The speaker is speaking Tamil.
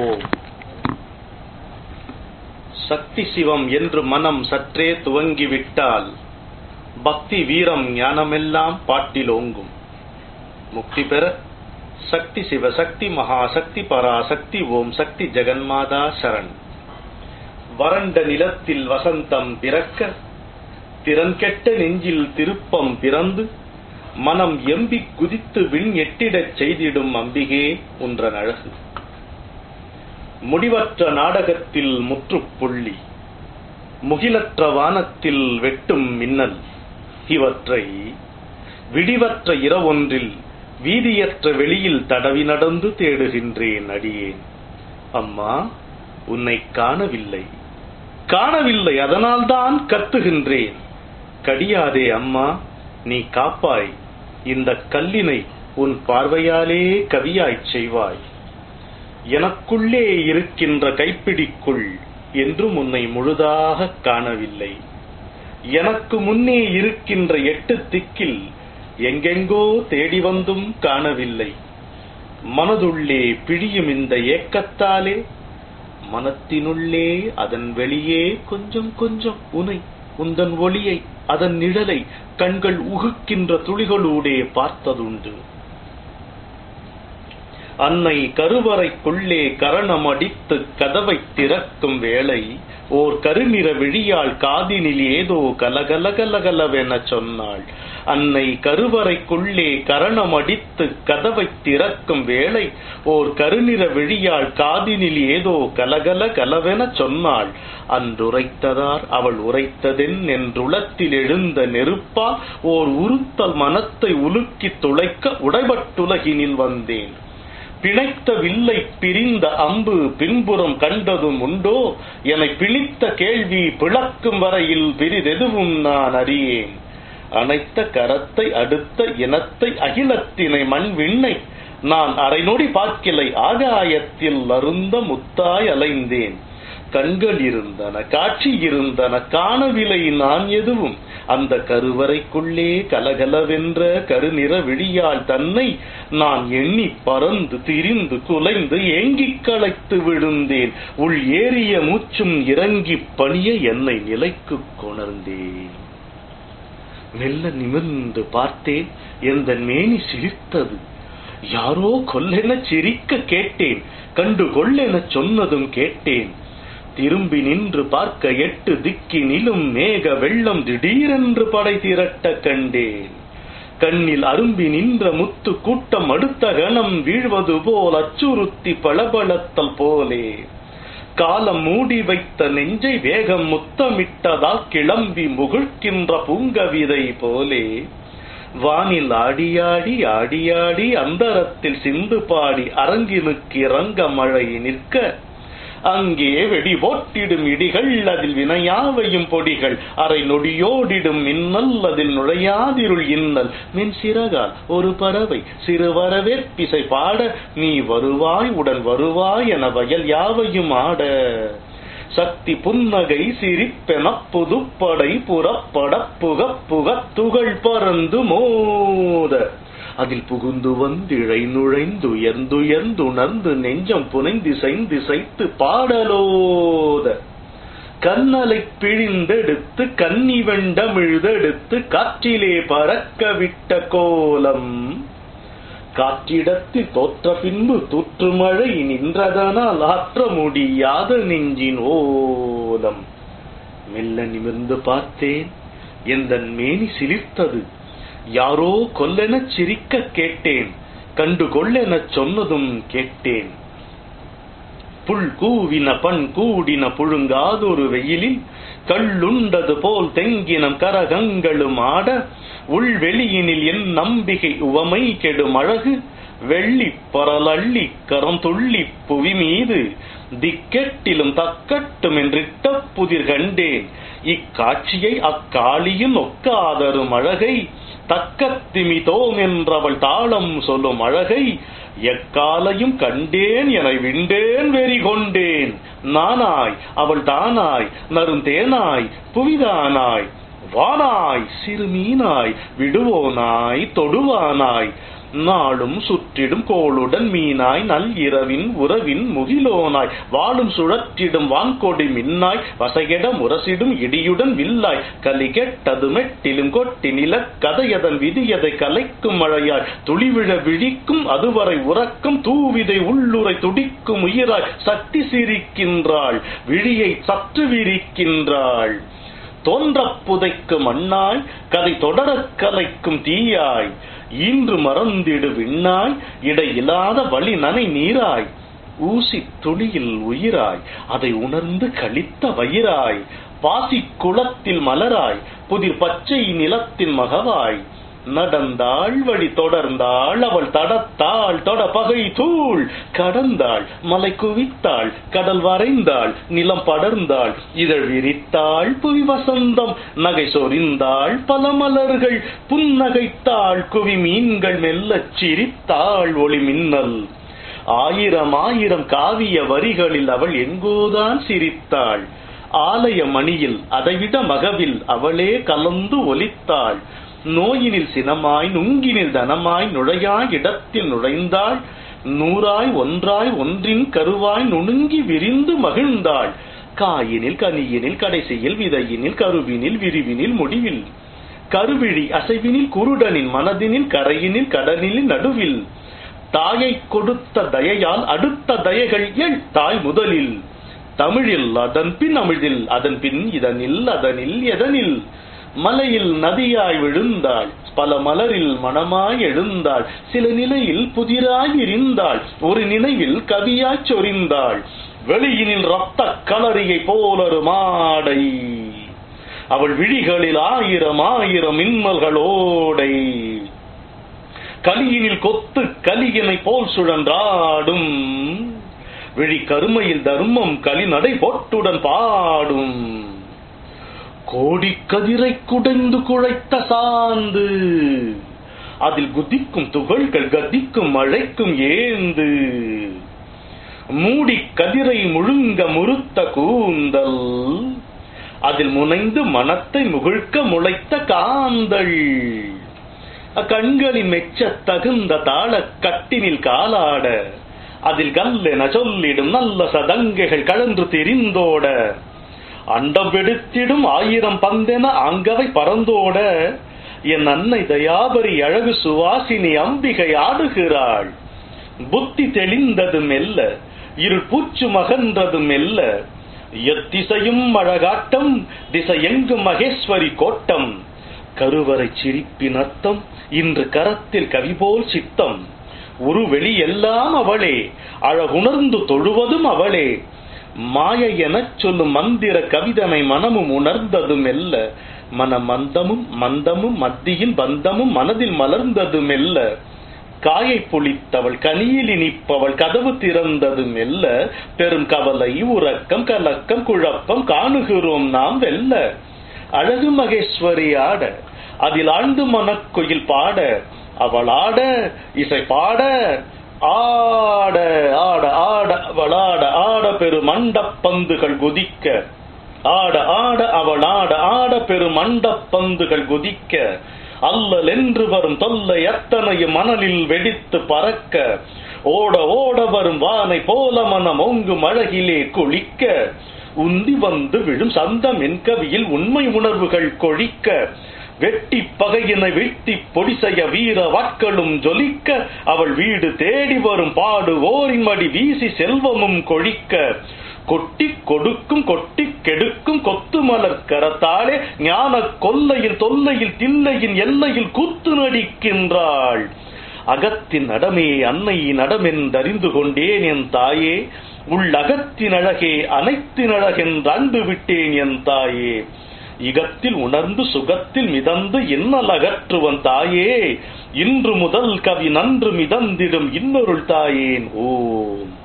ஓம் சக்தி சிவம் என்று மனம் சற்றே துவங்கிவிட்டால் பக்தி வீரம் ஞானமெல்லாம் பாட்டில் ஓங்கும் முக்தி பெற சக்தி சிவ சக்தி மகாசக்தி பராசக்தி ஓம் சக்தி ஜெகன்மாதா சரண் வறண்ட நிலத்தில் வசந்தம் பிறக்க திறன் கெட்ட நெஞ்சில் திருப்பம் பிறந்து மனம் எம்பி குதித்து விண் எட்டிடச் செய்திடும் அம்பிகே உன்றன் அழகு முடிவற்ற நாடகத்தில் முற்றுப்புள்ளி முகிலற்ற வானத்தில் வெட்டும் மின்னல் இவற்றை விடிவற்ற இரவொன்றில் வீதியற்ற வெளியில் தடவி நடந்து தேடுகின்றேன் அடியேன் அம்மா உன்னை காணவில்லை காணவில்லை அதனால்தான் கத்துகின்றேன் கடியாதே அம்மா நீ காப்பாய் இந்த கல்லினை உன் பார்வையாலே கவியாய்ச் செய்வாய் எனக்குள்ளே இருக்கின்ற கைப்பிடிக்குள் என்றும் உன்னை முழுதாக காணவில்லை எனக்கு முன்னே இருக்கின்ற எட்டு திக்கில் எங்கெங்கோ தேடி வந்தும் காணவில்லை மனதுள்ளே பிழியும் இந்த ஏக்கத்தாலே மனத்தினுள்ளே அதன் வெளியே கொஞ்சம் கொஞ்சம் உனை உந்தன் ஒளியை அதன் நிழலை கண்கள் உகுக்கின்ற துளிகளூடே பார்த்ததுண்டு அன்னை கருவறைக்குள்ளே கரணமடித்து கதவை திறக்கும் வேளை ஓர் கருநிற விழியால் காதினில் ஏதோ கலகல கலகலவென சொன்னாள் அன்னை கருவறைக்குள்ளே கரணமடித்து கதவை திறக்கும் வேளை ஓர் கருநிற விழியால் காதினில் ஏதோ கலகல கலவென சொன்னாள் அன்றுரைத்ததார் அவள் உரைத்ததென் என்றுளத்தில் எழுந்த நெருப்பால் ஓர் உறுத்தல் மனத்தை உலுக்கித் துளைக்க உடைபட்டுலகினில் வந்தேன் பிணைத்த வில்லை பிரிந்த அம்பு பின்புறம் கண்டதும் உண்டோ என பிணித்த கேள்வி பிளக்கும் வரையில் பிரிதெதுவும் நான் அறியேன் அனைத்த கரத்தை அடுத்த இனத்தை அகிலத்தினை மண் விண்ணை நான் அரை நொடி பார்க்கிலை ஆகாயத்தில் அருந்த முத்தாய் அலைந்தேன் கண்கள் இருந்தன காட்சி இருந்தன காணவில்லை நான் எதுவும் அந்த கருவறைக்குள்ளே கலகலவென்ற கருநிற விழியால் தன்னை நான் எண்ணி பறந்து திரிந்து குலைந்து ஏங்கிக் களைத்து விழுந்தேன் உள் ஏறிய மூச்சும் இறங்கி பணிய என்னை நிலைக்கு கொணர்ந்தேன் மெல்ல நிமிர்ந்து பார்த்தேன் எந்த மேனி சிரித்தது யாரோ கொல்லென சிரிக்க கேட்டேன் கண்டு கொள்ளென சொன்னதும் கேட்டேன் திரும்பி நின்று பார்க்க எட்டு திக்கினிலும் மேக வெள்ளம் திடீரென்று படை திரட்ட கண்டேன் கண்ணில் அரும்பி நின்ற முத்து கூட்டம் அடுத்த கணம் வீழ்வது போல் அச்சுறுத்தி பளபளத்தல் போலே காலம் மூடி வைத்த நெஞ்சை வேகம் முத்தமிட்டதால் கிளம்பி முகிழ்க்கின்ற பூங்கவிதை போலே வானில் ஆடியாடி ஆடியாடி அந்தரத்தில் சிந்து பாடி அரங்கினுக்கு இறங்க மழை நிற்க அங்கே வெடி போட்டிடும் இடிகள் அதில் வினையாவையும் பொடிகள் அரை நொடியோடிடும் மின்னல் அதில் நுழையாதிருள் இன்னல் மின் சிறகால் ஒரு பறவை சிறு வரவேற்பிசை பாட நீ வருவாய் உடன் வருவாய் என வயல் யாவையும் ஆட சக்தி புன்னகை சிரிப்பென புதுப்படை புறப்பட புக புகத் துகள் பறந்து மோத அதில் புகுந்து வந்திழை நுழைந்துயர்ந்துயர்ந்துணர்ந்து நெஞ்சம் புனைந்திசைந்து சைத்து பாடலோத கண்ணலை பிழிந்தெடுத்து கன்னி வெண்டமிழ்தெடுத்து காற்றிலே பறக்க விட்ட கோலம் காற்றிடத்தில் தோற்ற பின்பு தூற்றுமழை நின்றதனால் ஆற்ற முடியாத நெஞ்சின் ஓலம் மெல்ல நிமிர்ந்து பார்த்தேன் எந்த மேனி சிலிர்த்தது யாரோ கொல்லெனச் சிரிக்க கேட்டேன் கண்டு கொள்ளெனச் சொன்னதும் கேட்டேன் புல் கூவின பண் கூடின புழுங்காதொரு வெயிலில் கள்ளுண்டது போல் தெங்கினம் கரகங்களும் ஆட உள்வெளியினில் என் நம்பிக்கை உவமை கெடும் அழகு வெள்ளி பரலள்ளி கரம் துள்ளி புவி மீது திக்கெட்டிலும் தக்கட்டும் என்றிட்ட புதிர் கண்டேன் இக்காட்சியை அக்காளியின் ஒக்காதரும் அழகை தக்கத்திமிதோம் என்றவள் தாளம் சொல்லும் அழகை எக்காலையும் கண்டேன் என விண்டேன் வெறி கொண்டேன் நானாய் அவள் தானாய் நருந்தேனாய் புவிதானாய் வானாய் சிறுமீனாய் விடுவோனாய் தொடுவானாய் நாளும் சுற்றிடும் கோளுடன் மீனாய் நல் இரவின் உறவின் முகிலோனாய் வாழும் சுழற்றிடும் வான்கொடி மின்னாய் வசைகெட முரசிடும் இடியுடன் வில்லாய் கலி கெட்டது மெட்டிலும் கொட்டி நில கதையதன் விதியதை கலைக்கும் மழையாய் துளிவிழ விழிக்கும் அதுவரை உறக்கும் தூவிதை உள்ளுரை துடிக்கும் உயிராய் சக்தி சிரிக்கின்றாள் விழியை சற்று விரிக்கின்றாள் தோன்றப் புதைக்கும் மண்ணாய் கதை தொடரக் கலைக்கும் தீயாய் ஈன்று மறந்திடு விண்ணாய் இடையில்லாத வழி நனை நீராய் ஊசி துளியில் உயிராய் அதை உணர்ந்து கழித்த வயிராய் பாசிக் குளத்தில் மலராய் புதிர் பச்சை நிலத்தின் மகவாய் நடந்தாள் வழி தொடர்ந்தாள் அவள் தடத்தாள் தொட பகை தூள் கடந்தாள் மலை குவித்தாள் கடல் வரைந்தாள் நிலம் படர்ந்தாள் இதழ் விரித்தாள் புவி வசந்தம் நகை சொரிந்தாள் பல மலர்கள் புன்னகைத்தாள் குவி மீன்கள் மெல்லச் சிரித்தாள் ஒளி மின்னல் ஆயிரம் ஆயிரம் காவிய வரிகளில் அவள் எங்கோதான் சிரித்தாள் ஆலய மணியில் அதைவிட மகவில் அவளே கலந்து ஒலித்தாள் நோயினில் சினமாய் நுங்கினில் தனமாய் நுழையாய் இடத்தில் நுழைந்தாள் நூறாய் ஒன்றாய் ஒன்றின் கருவாய் நுணுங்கி விரிந்து மகிழ்ந்தாள் காயினில் கனியினில் கடைசியில் விதையினில் கருவினில் விரிவினில் முடிவில் கருவிழி அசைவினில் குருடனின் மனதினில் கரையினில் கடனில் நடுவில் தாயை கொடுத்த தயையால் அடுத்த தயைகள் எள் தாய் முதலில் தமிழில் அதன் பின் அமிழில் அதன் பின் இதனில் அதனில் எதனில் மலையில் நதியாய் விழுந்தாள் பல மலரில் மனமாய் எழுந்தாள் சில நிலையில் புதிராய் விரிந்தாள் ஒரு நினைவில் கவியாய் சொரிந்தாள் வெளியினில் ரத்த கலரியை போலொரு மாடை அவள் விழிகளில் ஆயிரம் ஆயிரம் மின்னல்களோடை கலியினில் கொத்து கலியனை போல் சுழன்றாடும் விழி கருமையில் தர்மம் கலி நடை பொட்டுடன் பாடும் கோடிக்கதிரை குடைந்து குழைத்த சாந்து அதில் குதிக்கும் துகள்கள் கதிக்கும் மழைக்கும் ஏந்து மூடி கதிரை முழுங்க முறுத்த கூந்தல் அதில் முனைந்து மனத்தை முகிழ்க்க முளைத்த காந்தள் கண்களின் மெச்ச தகுந்த தாள கட்டினில் காலாட அதில் கல்லென சொல்லிடும் நல்ல சதங்கைகள் கழன்று திரிந்தோட அண்டம் வெடித்திடும் ஆயிரம் பந்தென அங்கவை பறந்தோட என் அன்னை தயாபரி அழகு சுவாசினி அம்பிகை ஆடுகிறாள் புத்தி தெளிந்தது மெல்ல இருள் பூச்சு மகன்றது மெல்ல எத்திசையும் அழகாட்டம் திசையெங்கும் மகேஸ்வரி கோட்டம் கருவறை சிரிப்பின் அர்த்தம் இன்று கரத்தில் கவிபோல் சித்தம் உருவெளி எல்லாம் அவளே அழகுணர்ந்து தொழுவதும் அவளே மாய எனச் சொல்லும் மந்திர கவிதனை மனமும் உணர்ந்ததும் மெல்ல மன மந்தமும் மந்தமும் மத்தியில் பந்தமும் மனதில் மலர்ந்தது மெல்ல காயை பொழித்தவள் கனியில் இனிப்பவள் கதவு திறந்தது மெல்ல பெரும் கவலை உறக்கம் கலக்கம் குழப்பம் காணுகிறோம் நாம் வெல்ல அழகு மகேஸ்வரி ஆட அதில் ஆழ்ந்து மனக்குயில் பாட அவள் ஆட இசை பாட ஆட ஆட ஆட அவள் ஆட ஆட பெரு மண்டப்பந்துகள் குதிக்க ஆட ஆட அவள் ஆட ஆட பெரு மண்டப்பந்துகள் குதிக்க அல்லல் என்று வரும் தொல்லை அத்தனையும் மணலில் வெடித்து பறக்க ஓட ஓட வரும் வானை போல மனம் ஓங்கும் அழகிலே குளிக்க உந்தி வந்து விழும் சந்தம் என் கவியில் உண்மை உணர்வுகள் கொழிக்க வெட்டி பகையினை வெட்டி பொடி செய்ய வீர வாட்களும் ஜொலிக்க அவள் வீடு தேடி வரும் பாடு ஓரின் மடி வீசி செல்வமும் கொழிக்க கொட்டி கொடுக்கும் கொட்டி கெடுக்கும் கொத்து மலர் கரத்தாலே ஞான கொல்லையில் தொல்லையில் தில்லையின் எல்லையில் கூத்து நடிக்கின்றாள் அகத்தின் அடமே அன்னையின் அடமென்றறிந்து கொண்டேன் என் தாயே உள்ளகத்தின் அழகே அனைத்தின் அழகென்று விட்டேன் என் தாயே இகத்தில் உணர்ந்து சுகத்தில் மிதந்து இன்னல் அகற்றுவன் தாயே இன்று முதல் கவி நன்று மிதந்திடும் இன்னொருள் தாயேன் ஓம்